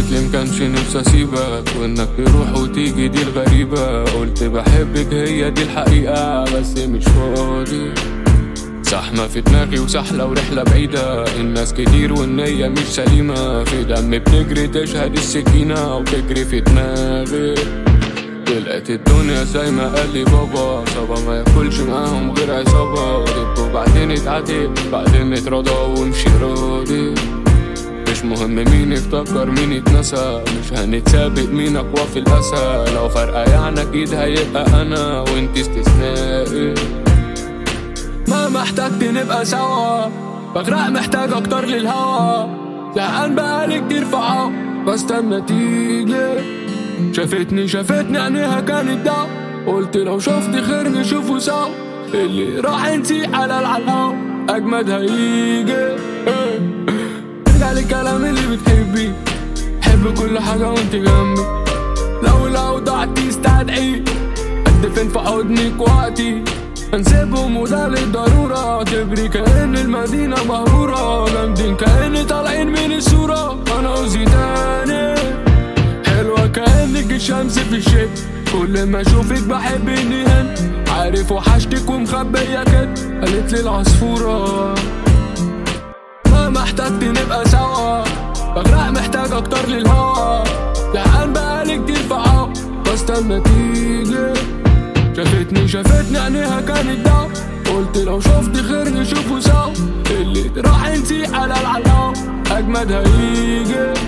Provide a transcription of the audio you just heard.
قالت لي مكانش نفسي اسيبك وانك تروح وتيجي دي الغريبة قلت بحبك هي دي الحقيقة بس مش فاضي زحمة في دماغي وسحلة ورحلة بعيدة الناس كتير والنية مش سليمة في دم بتجري تشهد السكينة وتجري في دماغي طلعت الدنيا زي ما قال لي بابا صبا ما ياكلش معاهم غير عصابة غلطت وبعدين اتعاتب بعدين اتراضى وامشي راضي مش مهم مين افتكر مين اتنسى مش هنتسابق مين اقوى في الاسى لو فرقة يعني اكيد هيبقى انا وانت استثنائي ما محتاج نبقى سوا بغرق محتاج اكتر للهوا زهقان بقالي كتير في عو بستنى تيجي شافتني شافتني عينيها كانت دوا قلت لو شفت خير نشوفه سوا اللي راح نسيح على العلاو اجمد هيجي إيه. ارجع للكلام اللي بتحبيه حب كل حاجة وانت جنبي لو لو ضعت استدعي قد فين في حضنك وقتي هنسيبهم وده للضرورة تجري كأن المدينة مهجورة جامدين كأن طالعين من الصورة أنا عاوزي تاني حلوة كأنك الشمس في الشتاء كل ما اشوفك بحب اني هن عارف وحشتك ومخبية كده قالت لي العصفورة ما محتاج نبقى سوا بغرق محتاج اكتر للهوا زهقان بقالي كتير في عو بستنى تيجي شافتني شافتني عينيها كانت دوا قلت لو شفت خير نشوفه سوا اللي راح نسيح على العلاو اجمد هيجي